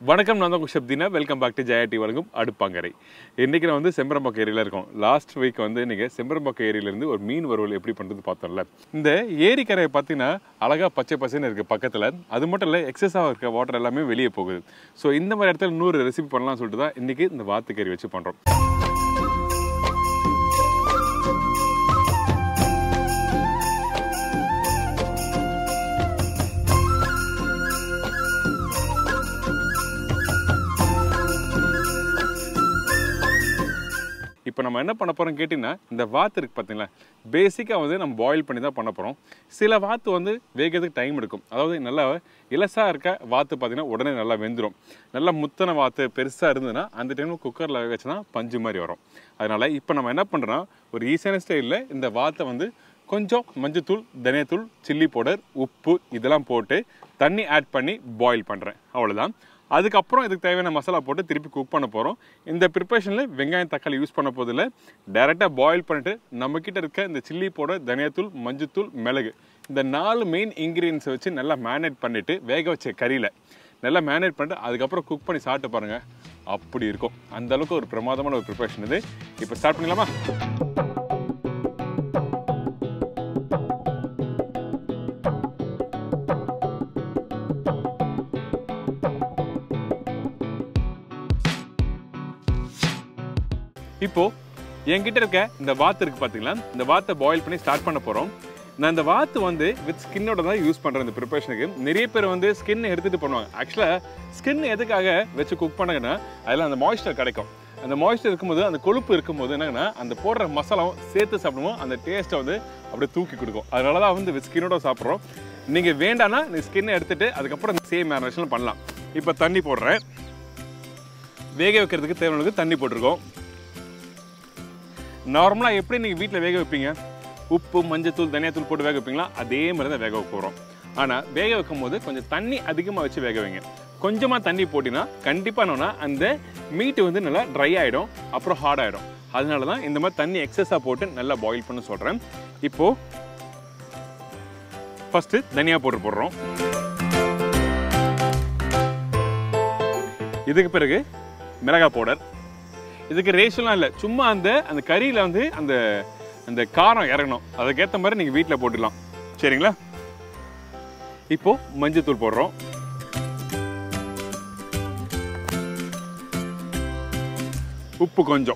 வணக்கம் நான் தான் குஷப் Deena welcome back to Jaya T வழங்கும் அடுப்பாங்கரை இன்றைக்கி நான் வந்து செம்பரம்பாக்கம் ஏரியில் இருக்கோம் லாஸ்ட் வீக் வந்து நீங்கள் செம்பரம்பாக்கம் ஏரியிலேருந்து ஒரு மீன் வறுவல் எப்படி பண்ணுறது பார்த்தோம்ல இந்த ஏரிக்கரையை பார்த்தீங்கன்னா அழகாக பச்சை பசைன்னு இருக்குது பக்கத்தில் அது மட்டும் இல்லை எக்ஸஸாக இருக்க வாட்டர் எல்லாமே வெளியே போகுது ஸோ இந்த மாதிரி இடத்துல இன்னொரு ரெசிபி பண்ணலாம்னு சொல்லிட்டு தான் இன்றைக்கி இந்த வாத்துக்கறி வச்சு பண்ணுறோம் இப்போ நம்ம என்ன பண்ண போகிறோம் கேட்டிங்கன்னா இந்த வாத்து இருக்குது பார்த்தீங்களா பேசிக்காக வந்து நம்ம பாயில் பண்ணி தான் பண்ண போகிறோம் சில வாத்து வந்து வேகிறதுக்கு டைம் எடுக்கும் அதாவது நல்லா இலசாக இருக்க வாத்து பார்த்தீங்கன்னா உடனே நல்லா வெந்துடும் நல்லா முத்தன வாத்து பெருசாக இருந்ததுன்னா அந்த டைமில் குக்கரில் வேக வச்சுனா பஞ்சு மாதிரி வரும் அதனால் இப்போ நம்ம என்ன பண்ணுறோன்னா ஒரு ஈஸியான ஸ்டைலில் இந்த வாத்தை வந்து கொஞ்சம் மஞ்சத்தூள் தனியாத்தூள் சில்லி பவுடர் உப்பு இதெல்லாம் போட்டு தண்ணி ஆட் பண்ணி பாயில் பண்ணுறேன் அவ்வளோதான் அதுக்கப்புறம் இதுக்கு தேவையான மசாலா போட்டு திருப்பி குக் பண்ண போகிறோம் இந்த ப்ரிப்பரேஷனில் வெங்காயம் தக்காளி யூஸ் பண்ண போதில் டைரெக்டாக பாயில் பண்ணிட்டு நம்மக்கிட்ட இருக்க இந்த சில்லி பவுடர் தனியாத்தூள் மஞ்சத்தூள் மிளகு இந்த நாலு மெயின் இன்க்ரீடியன்ஸை வச்சு நல்லா மேரினேட் பண்ணிவிட்டு வேக வச்ச கறியில் நல்லா மேரினேட் பண்ணிட்டு அதுக்கப்புறம் குக் பண்ணி சாப்பிட்டு பாருங்கள் அப்படி இருக்கும் அந்த அளவுக்கு ஒரு பிரமாதமான ஒரு ப்ரிப்பரேஷன் இது இப்போ ஸ்டார்ட் பண்ணிடலாமா இப்போ என்கிட்ட இருக்க இந்த வாத்து இருக்கு பாத்தீங்களா இந்த வாத்தை பாயில் பண்ணி ஸ்டார்ட் பண்ண போறோம் நான் இந்த வாத்து வந்து வித் ஸ்கின்னோட தான் யூஸ் பண்றேன் இந்த ப்ரிப்பரேஷனுக்கு நிறைய பேர் வந்து ஸ்கின் எடுத்துட்டு பண்ணுவாங்க ஆக்சுவலா ஸ்கின் எதுக்காக வச்சு குக் பண்ணாங்கன்னா அதில் அந்த மாய்ஸ்டர் கிடைக்கும் அந்த மாய்ஸ்டர் இருக்கும்போது அந்த கொழுப்பு இருக்கும்போது என்னங்கன்னா அந்த போடுற மசாலாவும் சேர்த்து சாப்பிடும்போது அந்த டேஸ்ட்டை வந்து அப்படியே தூக்கி கொடுக்கும் அதனால தான் வந்து வித் ஸ்கின்னோட சாப்பிட்றோம் நீங்கள் வேண்டானா நீ ஸ்கின்னை எடுத்துட்டு அதுக்கப்புறம் சேம் மேரினேஷன் பண்ணலாம் இப்போ தண்ணி போடுறேன் வேக வைக்கிறதுக்கு தேவையானது தண்ணி போட்டிருக்கோம் நார்மலாக எப்படி நீங்கள் வீட்டில் வேக வைப்பீங்க உப்பு மஞ்சத்தூள் தனியாத்தூள் போட்டு வேக வைப்பீங்களா அதே மாதிரி தான் வேக வைக்க போகிறோம் ஆனால் வேக வைக்கும் போது கொஞ்சம் தண்ணி அதிகமாக வச்சு வேக வைங்க கொஞ்சமாக தண்ணி போட்டினா கண்டிப்பாக என்னன்னா அந்த மீட்டு வந்து நல்லா ட்ரை ஆகிடும் அப்புறம் ஹார்ட் ஆகிடும் அதனால தான் இந்த மாதிரி தண்ணி எக்ஸஸாக போட்டு நல்லா பாயில் பண்ண சொல்கிறேன் இப்போது ஃபஸ்ட்டு தனியாக போட்டு போடுறோம் இதுக்கு பிறகு மிளகாய் பவுடர் இதுக்கு ரேஷன்லாம் இல்லை சும்மா அந்த அந்த கறியில் வந்து அந்த அந்த காரம் இறங்கணும் அதுக்கேற்ற மாதிரி நீங்கள் வீட்டில் போட்டுடலாம் சரிங்களா இப்போ மஞ்சத்தூள் போடுறோம் உப்பு கொஞ்சம்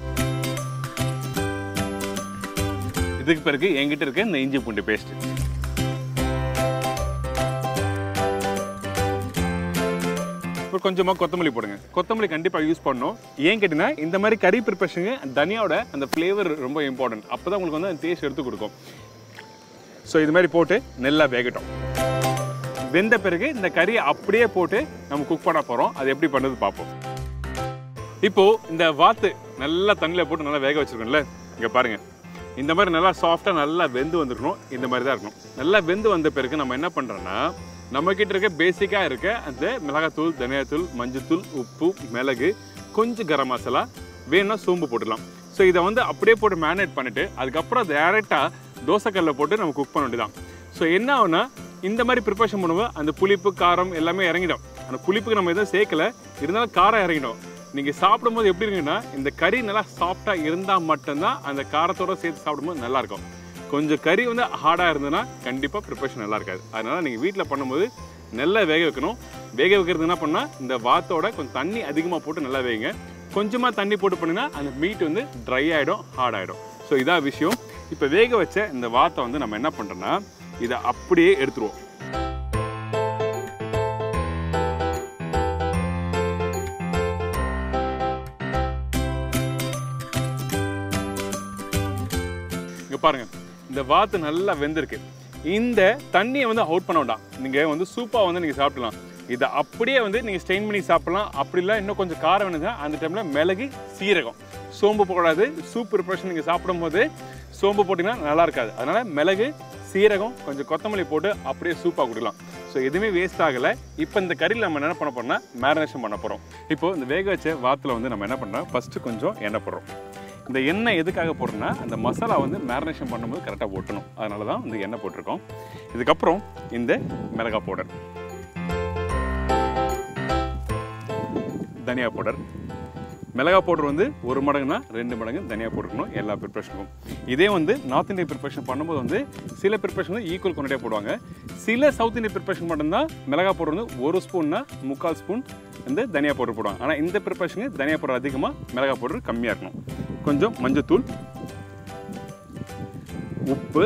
இதுக்கு பிறகு என்கிட்ட இருக்க இந்த இஞ்சி பூண்டு பேஸ்ட் இப்போ கொஞ்சமாக கொத்தமல்லி போடுங்க கொத்தமல்லி கண்டிப்பாக யூஸ் பண்ணணும் ஏன் கேட்டிங்கன்னா இந்த மாதிரி கறி ப்ரிப்பரேஷனுக்கு தனியாவோட அந்த ஃப்ளேவர் ரொம்ப இம்பார்ட்டன்ட் அப்போ தான் உங்களுக்கு வந்து அந்த டேஸ்ட் எடுத்து கொடுக்கும் ஸோ இது மாதிரி போட்டு நல்லா வேகட்டும் வெந்த பிறகு இந்த கறியை அப்படியே போட்டு நம்ம குக் பண்ண போகிறோம் அது எப்படி பண்ணுறது பார்ப்போம் இப்போ இந்த வாத்து நல்லா தண்ணியில் போட்டு நல்லா வேக வச்சிருக்கோம்ல இங்கே பாருங்க இந்த மாதிரி நல்லா சாஃப்டாக நல்லா வெந்து வந்துருக்கணும் இந்த மாதிரி தான் இருக்கணும் நல்லா வெந்து வந்த பிறகு நம்ம என்ன பண்ணுறோன்னா நம்ம கிட்ட இருக்க பேசிக்காக இருக்க அந்த மிளகாத்தூள் தனியாத்தூள் மஞ்சத்தூள் உப்பு மிளகு கொஞ்சம் கரம் மசாலா வேணும்னா சோம்பு போட்டுடலாம் ஸோ இதை வந்து அப்படியே போட்டு மேரினேட் பண்ணிவிட்டு அதுக்கப்புறம் டேரெக்டாக தோசைக்கல்லில் போட்டு நம்ம குக் பண்ண வேண்டியதான் ஸோ என்ன ஆகுனா இந்த மாதிரி ப்ரிப்பரேஷன் பண்ணும்போது அந்த புளிப்பு காரம் எல்லாமே இறங்கிடும் அந்த புளிப்புக்கு நம்ம எதுவும் சேர்க்கல இருந்தாலும் காரம் இறங்கிடும் நீங்கள் சாப்பிடும்போது எப்படி இருக்குன்னா இந்த கறி நல்லா சாஃப்டாக இருந்தால் மட்டும்தான் அந்த காரத்தோட சேர்த்து சாப்பிடும்போது நல்லாயிருக்கும் கொஞ்சம் கறி வந்து ஹார்டாக இருந்ததுன்னா கண்டிப்பாக ப்ரிப்பரேஷன் நல்லா இருக்காது அதனால் நீங்கள் வீட்டில் பண்ணும்போது நல்லா வேக வைக்கணும் வேக வைக்கிறது என்ன பண்ணால் இந்த வாத்தோட கொஞ்சம் தண்ணி அதிகமாக போட்டு நல்லா வேகுங்க கொஞ்சமாக தண்ணி போட்டு பண்ணிங்கன்னா அந்த மீட் வந்து ட்ரை ஆகிடும் ஹார்ட் ஆகிடும் ஸோ இதான் விஷயம் இப்போ வேக வச்ச இந்த வாத்தை வந்து நம்ம என்ன பண்ணுறோன்னா இதை அப்படியே எடுத்துருவோம் இங்கே பாருங்க இந்த வாத்து நல்லா வெந்திருக்கு இந்த தண்ணியை வந்து அவுட் பண்ண வேண்டாம் நீங்கள் வந்து சூப்பாக வந்து நீங்கள் சாப்பிடலாம் இதை அப்படியே வந்து நீங்கள் ஸ்டெயின் பண்ணி சாப்பிடலாம் அப்படி இல்லை இன்னும் கொஞ்சம் காரம் வேணுங்க அந்த டைமில் மிளகு சீரகம் சோம்பு போடாது சூப் ப்ரிப்பரேஷன் நீங்கள் சாப்பிடும்போது சோம்பு போட்டிங்கன்னா நல்லா இருக்காது அதனால் மிளகு சீரகம் கொஞ்சம் கொத்தமல்லி போட்டு அப்படியே சூப்பாக குடிக்கலாம் ஸோ எதுவுமே வேஸ்ட் ஆகலை இப்போ இந்த கறியில் நம்ம என்ன பண்ண போறோம்னா மேரினேஷன் பண்ண போகிறோம் இப்போ இந்த வேக வச்ச வாத்தில் வந்து நம்ம என்ன பண்ணுறோம் ஃபஸ்ட்டு கொஞ்சம் எண்ணெய் போடுறோம் இந்த எண்ணெய் எதுக்காக போடுறோம்னா அந்த மசாலா வந்து மேரினேஷன் பண்ணும்போது கரெக்டாக ஒட்டணும் அதனால தான் இந்த எண்ணெய் போட்டிருக்கோம் இதுக்கப்புறம் இந்த மிளகாய் பவுடர் தனியா பவுடர் மிளகா பவுடர் வந்து ஒரு மடங்குனா ரெண்டு மடங்கு தனியாக போட்டுக்கணும் எல்லா ப்ரிப்ரேஷனுக்கும் இதே வந்து நார்த் இந்தியன் ப்ரிப்ரேஷன் பண்ணும்போது வந்து சில ப்ரிப்ரேஷன் வந்து ஈக்குவல் குவான்டிட்டியாக போடுவாங்க சில சவுத் இந்தியன் ப்ரிப்ரேஷன் மட்டும்தான் மிளகா பவுடர் வந்து ஒரு ஸ்பூன்னா முக்கால் ஸ்பூன் வந்து தனியா பவுடர் போடுவாங்க ஆனால் இந்த ப்ரிப்ரேஷனுக்கு தனியா பவுடர் அதிகமாக மிளகா பவுடர் கம்மியாக இருக்கணும் கொஞ்சம் மஞ்சத்தூள் உப்பு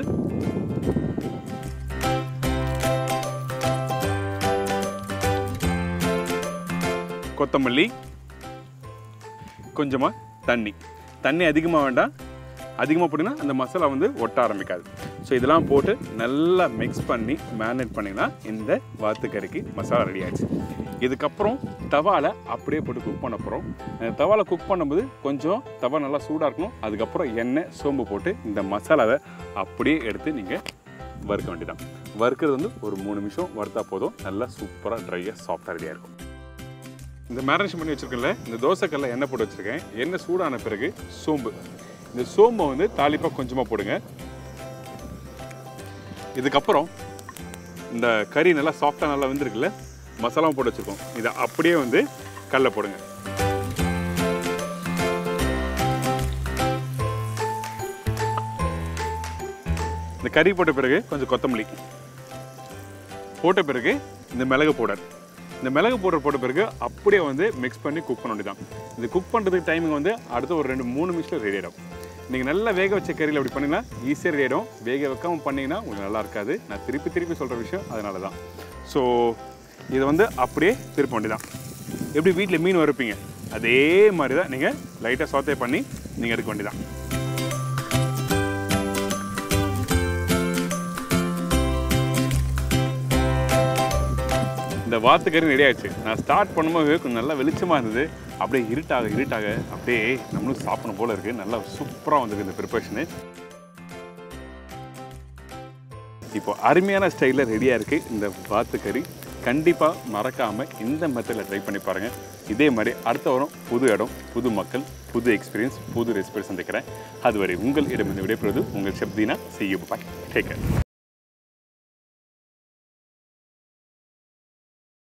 கொத்தமல்லி கொஞ்சமாக தண்ணி தண்ணி அதிகமாக வேண்டாம் அதிகமாக போட்டிங்கன்னா அந்த மசாலா வந்து ஒட்ட ஆரம்பிக்காது ஸோ இதெல்லாம் போட்டு நல்லா மிக்ஸ் பண்ணி மேரினேட் பண்ணிங்கன்னா இந்த வாத்துக்கறிக்கு மசாலா ரெடி ஆயிடுச்சு இதுக்கப்புறம் தவால அப்படியே போட்டு குக் பண்ண போகிறோம் தவால குக் பண்ணும்போது கொஞ்சம் தவா நல்லா சூடாக இருக்கணும் அதுக்கப்புறம் எண்ணெய் சோம்பு போட்டு இந்த மசாலாவை அப்படியே எடுத்து நீங்கள் வறுக்க வேண்டியதான் வறுக்கிறது வந்து ஒரு மூணு நிமிஷம் வறுத்தா போதும் நல்லா சூப்பராக ட்ரையாக சாஃப்டாக ரெடியாக இருக்கும் இந்த மேரினேஷன் பண்ணி வச்சிருக்கேன்ல இந்த தோசைக்கல்ல எண்ணெய் போட்டு வச்சிருக்கேன் எண்ணெய் சூடான பிறகு சோம்பு இந்த சோம்பை வந்து தாளிப்பாக கொஞ்சமாக போடுங்க இதுக்கப்புறம் இந்த கறி நல்லா சாஃப்டாக நல்லா வெந்திருக்குல்ல மசாலாவும் போட்டு வச்சிருக்கோம் இதை அப்படியே வந்து கல்ல போடுங்க இந்த கறி போட்ட பிறகு கொஞ்சம் கொத்தமல்லி போட்ட பிறகு இந்த மிளகு பவுடர் இந்த மிளகு பவுடர் போட்ட பிறகு அப்படியே வந்து மிக்ஸ் பண்ணி குக் பண்ண வேண்டியதான் இது குக் பண்ணுறதுக்கு டைமிங் வந்து அடுத்த ஒரு ரெண்டு மூணு நிமிஷத்தில் ரெடி ஆகிடும் நீங்கள் நல்லா வேக வச்ச கறியில் அப்படி பண்ணிங்கன்னா ஈஸியாக ரெடி ஆகிடும் வேக வைக்காம பண்ணிங்கன்னா உங்களுக்கு நல்லா இருக்காது நான் திருப்பி திருப்பி சொல்கிற விஷயம் அதனால தான் ஸோ இதை வந்து அப்படியே திருப்ப வேண்டியதான் எப்படி வீட்டில் மீன் வறுப்பீங்க அதே மாதிரி தான் நீங்கள் லைட்டாக சோத்தை பண்ணி நீங்கள் எடுக்க வேண்டியதான் இந்த வாத்துக்கறி ரெடி ஆயிடுச்சு நான் ஸ்டார்ட் பண்ணும்போது கொஞ்சம் நல்லா வெளிச்சமாக இருந்தது அப்படியே இருட்டாக இருட்டாக அப்படியே நம்மளும் சாப்பிடணும் போல இருக்குது நல்லா சூப்பராக வந்திருக்கு இந்த ப்ரிப்பரேஷனு இப்போ அருமையான ஸ்டைலில் ரெடியாக இருக்குது இந்த வாத்துக்கறி கண்டிப்பாக மறக்காமல் இந்த மெத்தடில் ட்ரை பண்ணி பாருங்கள் இதே மாதிரி அடுத்த வாரம் புது இடம் புது மக்கள் புது எக்ஸ்பீரியன்ஸ் புது ரெசிபி சந்திக்கிறேன் அதுவரை உங்கள் இடமிருந்து விடைபெறுவது உங்கள் சப்தீனா செய்யும் பாய் டேக் கேர்